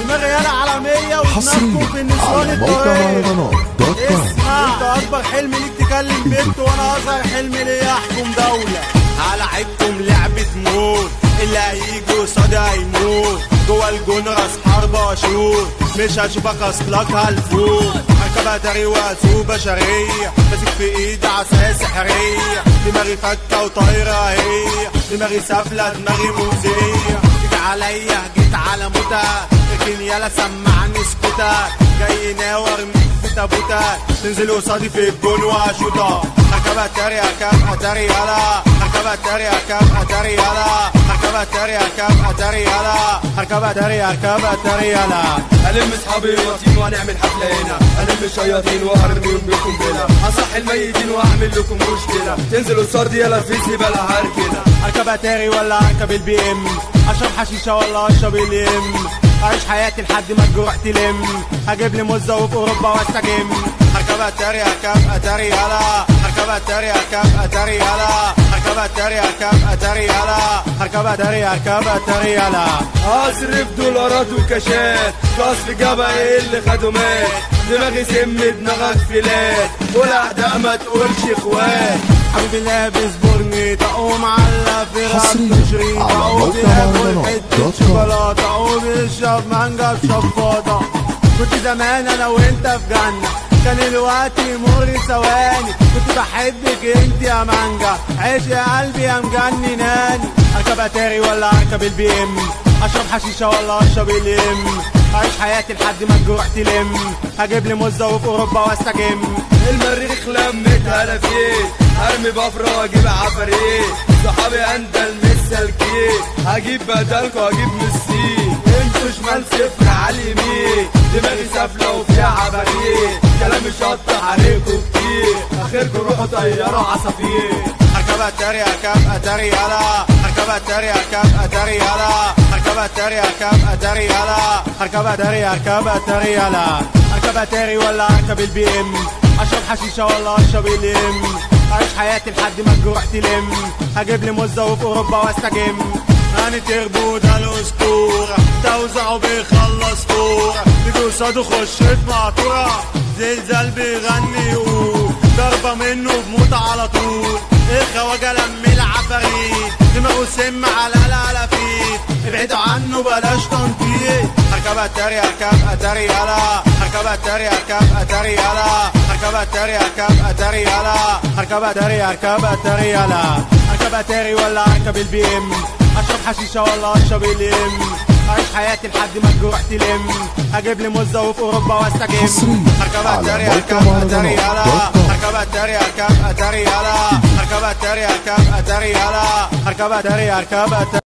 دماغي يالا عالمية حصريا ودماغكم في النسوان على موقع الطويل مهرجانات دوت كوم اسمع انت اكبر حلم ليك تكلم بنت وانا اصغر حلم ليا احكم دولة هلعبكم لعبة موت اللي هيجي قصادي هيموت جوه الجون راس حربة واشوط مش هشوفك اصلك هالفوت مركبة تاري واسوق بشرية ماسك في ايدي عصاية سحرية دماغي فكة وطايرة هي دماغي سافلة دماغي موزية جيت عليا جيت على موتها لكن يلا سمعني اسكتك جاي ناوي ارميك في تابوتك تنزل قصادي في الجون واشوطك مركبة تاري اركب اتاري يلا مركبة تاري اركب اتاري يلا مركبة تاري اركب اتاري يلا مركبة تاري اركب اتاري يلا الم اصحابي وطين وهنعمل حفله هنا الم الشياطين وهرميهم بالقنبله اصح الميتين واعمل لكم مشكله تنزلوا الصرد يلا في زباله هركنه اركب اتاري ولا اركب البي ام اشرب حشيشه ولا اشرب الام اعيش حياتي لحد ما الجروح تلم هجيب لي مزه وفي اوروبا واستجم اركب اتاري اركب اتاري يلا اركب اتاري اركب اتاري يلا اركب اتاري اركب اتاري يلا اركب اتاري اركب اتاري يلا اصرف دولارات وكاشات قصف جبهه ايه اللي خدوا مات دماغي سم دماغك فلات والاعداء ما تقولش اخوات حبيبي لابس برنيطة ومعلق في حصرياً راسه شريطة على موقع وبياكل مهرجانات حتة دوت كوم. شوكولاتة وبيشرب مانجا بشفاطة كنت زمان انا وانت في جنة كان الوقت يمر ثواني كنت بحبك انت يا مانجا عيش يا قلبي يا مجنناني اركب اتاري ولا اركب البي ام اشرب حشيشة ولا اشرب الام اعيش حياتي لحد ما الجروح تلم هجيب لي مزة وفي اوروبا واستجم المريخ لمت هلافيت ارمي بفرة واجيب عفاريت صحابي اندل مش سالكين هجيب بدلكوا هجيب مسين انتوا شمال صفر على اليمين دماغي سافلة وفيها عفاريت كلامي شط عليكوا كتير اخركوا روحوا طيروا عصافير اركب اتاري اركب اتاري يلا اركب اتاري اركب اتاري يلا اركب اتاري اركب اتاري يلا اركب اتاري اركب اتاري يلا اركب اتاري ولا اركب البي ام اشرب حشيشه ولا اشرب الام اعيش حياتي لحد ما الجروح تلم هجيب لي مزه وفي اوروبا واستجم انا تربو ده الاسطوره توزعه بيخلص كوره بيجي قصاده خشيت مقطوره زلزال بيغني يقول ضربه منه بموت على طول الخواجه لم العفاريت دماغه سم على الالافيت ابعدوا عنه بلاش تنطيط اركب اتاري اركب اتاري يلا اركب اتاري اركب اتاري يلا اركب اتاري اركب اتاري يلا اركب اتاري اركب اتاري يلا اركب اتاري ولا اركب البي ام اشرب حشيشه ولا اشرب الام اعيش حياتي لحد ما الجروح تلم هجيب لي مزه وفي اوروبا واستجم حصرياً اركب على اتاري موقع اركب اتاري مهرجانات يلا دوت كوم. اركب اتاري اركب اتاري يلا اركب اتاري اركب اتاري يلا اركب اتاري اركب اتاري